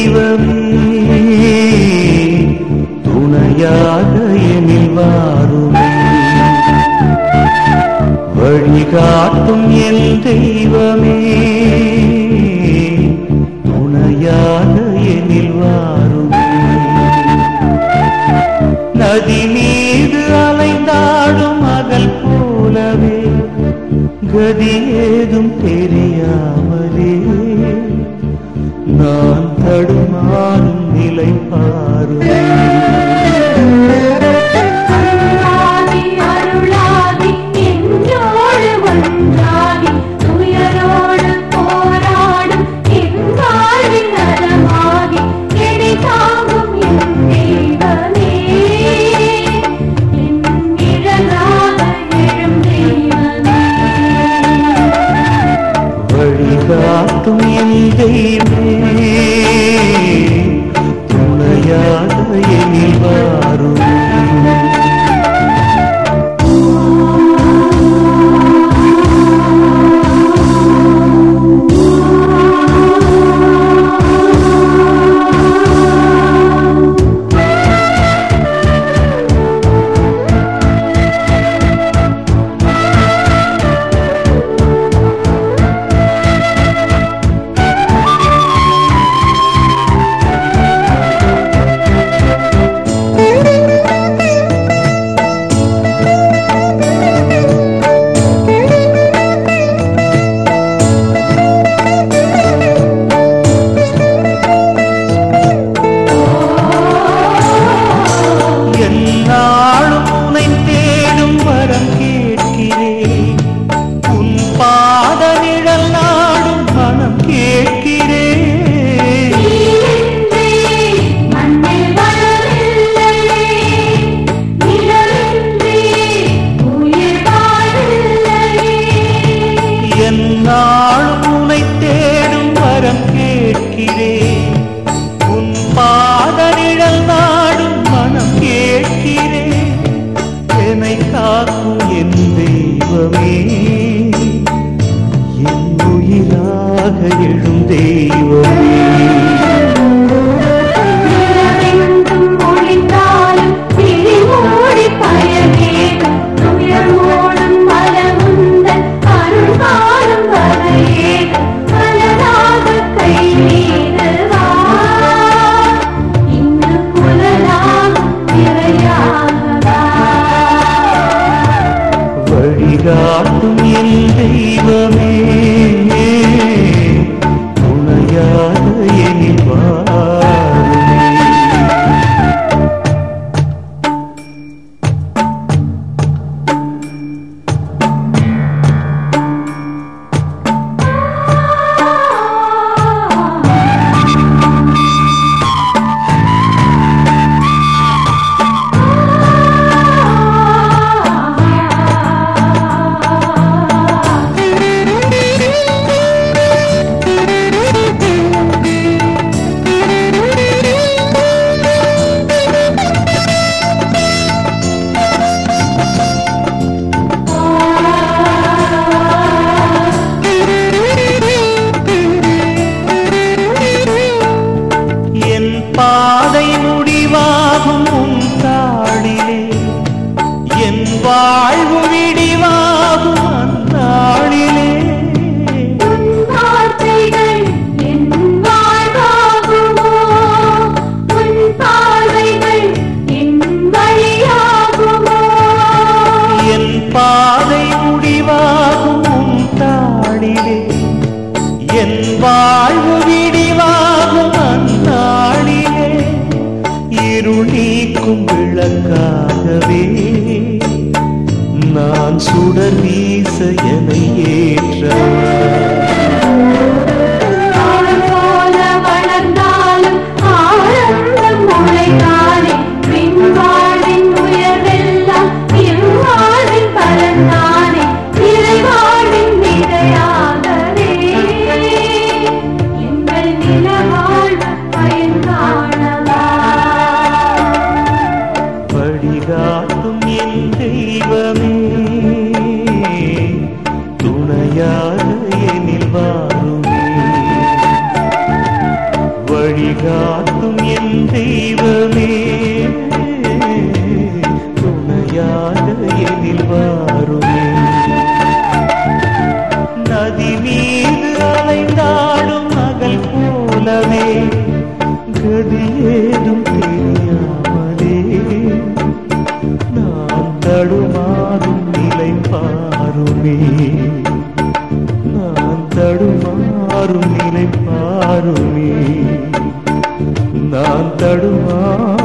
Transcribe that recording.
தெய்வமே துணையாக எனில் வாருமே வழிகாட்டும் என் தெய்வமே துணையாக எனில் வாருமே நதி மீது அலைந்தாடும் மகள் போலவே கதி ஏதும் தெரியாமலே நான் தடுமாறும் நிலை பாருமே அருளாகி அருளாகி என்னோடு ஒன்றாகி துயரோடு போராடும் என் வாழ்வின் நலமாகி எடை தாங்கும் என் தெய்வமே என் நிழலாக எழும் தெய்வமே வழிகாட்டும் என் தெய்வமே துணையாக எனில் வாருமே என்னாலும் உன்னை தேடும் வரம் கேட்கிறேன் உன் பாத நிழல் நாடும் மனம் கேட்கிறேன் நீயின்றி மண்ணில் வளரில்லையே நிழலின்றி உயிர் வாழில்லையே என்னாலும் உன்னை தேடும் வரம் கேட்கிறேன் உன் பாத நிழல் நாடும் மனம் கேட்கிறேன் என்னை காக்கும் என் தெய்வமே என் உயிராக எழும் தெய்வமே நிலவெங்கும் ஒளிந்தாலும் விழி மூடி பயனேதும் துயர் மூடும் மலமுந்தன் அருள் காணும் வரையேதும் மலராக கை நீடுவா இங்கு புலனாகும் திரையாகவா வழிகாட்டும் என் தெய்வமே துணையாக எனில் வாருமே என் பாதை முடிவாகும் உன் தாளிலே என் வாழ்வு விடிவாகும் அந்நாளிலே உன் வார்த்தைகள் என் வாழ்வாகுமோ உன் பார்வைகள் என் வழியாகுமோ என் பாதை முடிவாகும் உன் தாளிலே என் வாழ்வு விடிவாகும் அந்நாளிலே இருள் நீக்கும் விளக்காகவே நான் சுடர் வீச என ஏற்றவா ஆள் போல வளர்ந்தாலும் ஆனந்தம் முளைத்தானே பின் வாழ்வின் உயர்வெல்லாம் என் வாழ்வின் பலன்தானே இறை வாழ்வின் நிறையாகவே எங்கள் நில வாழ்வு பயன் காணவா வழிகாட்டும் என் தெய்வமே துணையா ஆ